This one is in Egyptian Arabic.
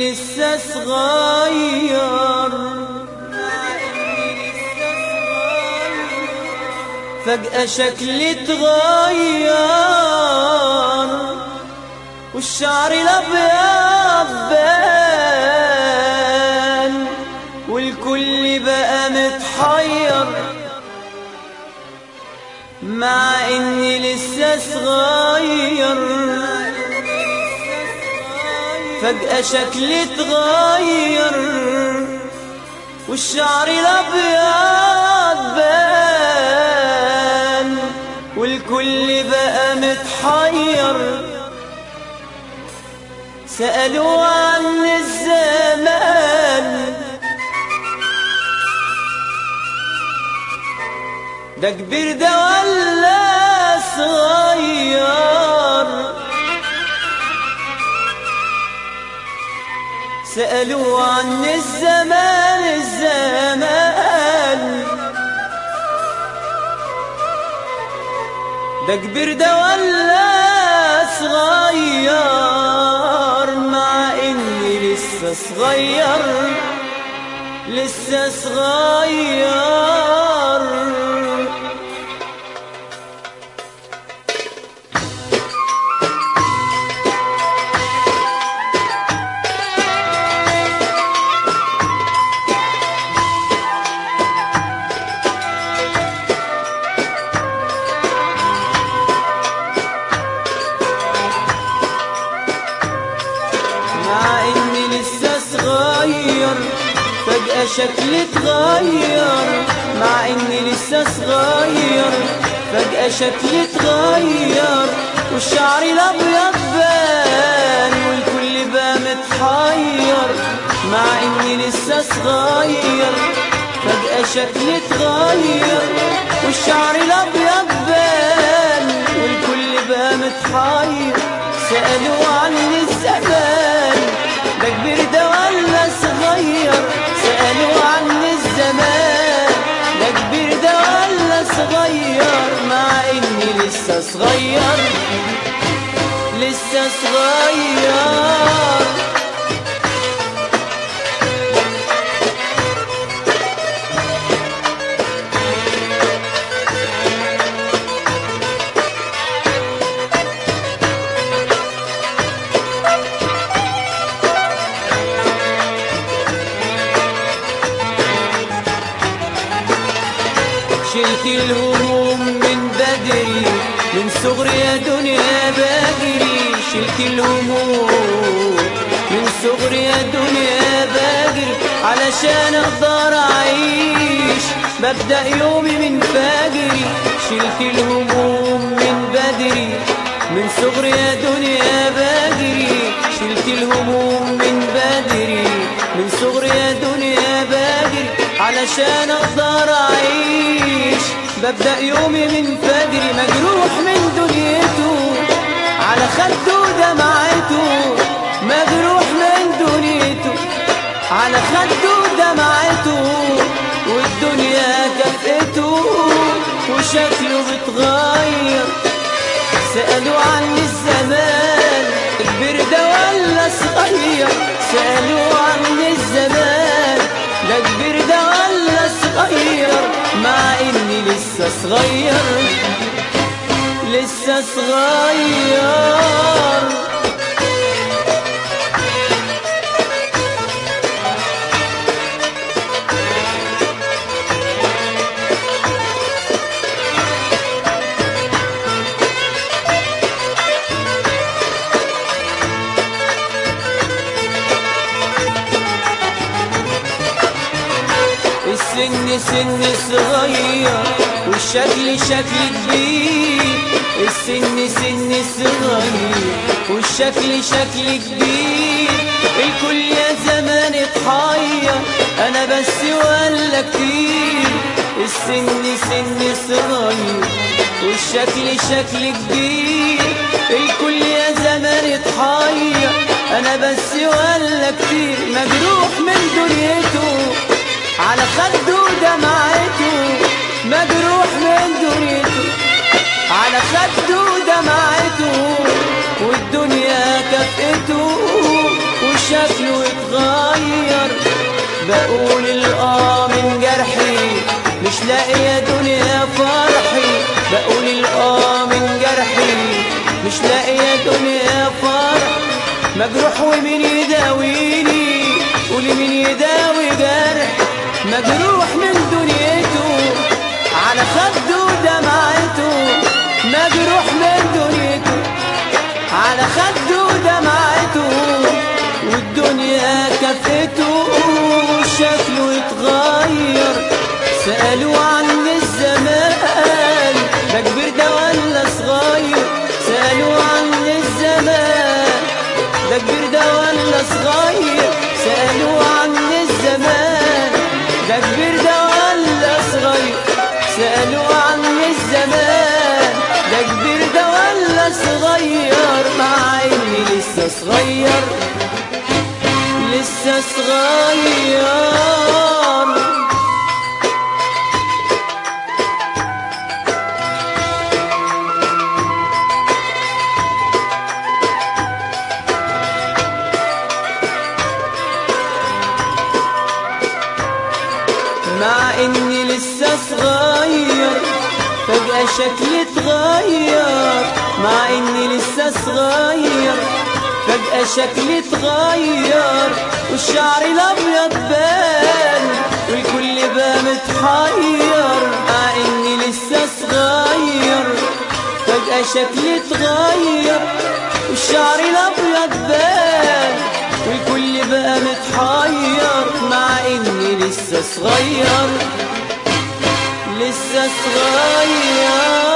لسه صغير فجأة شكلي اتغير والشعر الأبيض بان والكل بقى متحير مع إني لسه صغير فجأة شكلي اتغير والشعر الأبيض بان والكل بقى متحير سألوا عن الزمان ده كبير ده ولا صغير سألوا عن الزمان الزمان ده كبير ده ولا صغير مع اني لسه صغير لسه صغير مع اني لسه صغير فجأة شكلي اتغير مع اني لسه صغير فجأة شكلي اتغير والشعر الابيض بان والكل بقى متحير مع اني لسه صغير فجأة شكلي اتغير والشعر الابيض بان والكل بقى متحير سألوا عني الزمان ده كبير ده ولا صغير سألوا عني الزمان ده كبير ده ولا صغير مع اني لسه صغير لسه صغير شلت الهموم من بدري من صغري يا دنيا بجري شلت الهموم من صغري يا دنيا بجري علشان اقدر اعيش ببدأ يومي من فجري شلت الهموم من بدري من صغري يا دنيا بجري شلت الهموم من بدري من صغري يا دنيا بجري علشان اقدر اعيش ببدأ يومي من فجري مجروح من دنيته على خده دمعته مجروح من دنيته على خده دمعته والدنيا كفته وشكله بتغير سألوا عن الزمان كبير ده ولا صغير سألوا عن الزمان ده كبير ده ولا صغير مع اني لسه صغير لسه صغير السن سن صغير والشكل شكل كبير السن سن صغير والشكل شكل كبير الكل يا زمان اتحير انا بس ولا كتير السن سن صغير والشكل شكل كبير الكل يا زمان اتحير انا بس ولا كتير مجروح من دنيته على خده دمعته مجروح من دنيته على خده دمعته والدنيا كفته وشكله بقول الآه من جرحي مش لاقي يا دنيا فرحي بقول الآه من جرحي مش لاقي يا دنيا فرح مجروح ومين يداويني قولي مين يداوي جرح مجروح من دنيته على خده دمعته مجروح من دنيته على خده دمعته والدنيا كفته شكله اتغير سألوا عن الزمان ده كبير ده ولا صغير سألوا عن الزمان ده كبير ده ولا صغير سألوا عن الزمان ده كبير ده ولا صغير سألوا عن الزمان ده كبير ده ولا صغير مع اني لسه صغير لسه صغير مع اني لسه صغير فجأة شكلي اتغير مع اني لسه صغير فجأة شكلي اتغير والشعر الابيض بان والكل بقى متحير مع اني لسه صغير فجأة شكلي اتغير والشعر الابيض بان والكل بقى متحير مع اني لسه صغير لسه صغير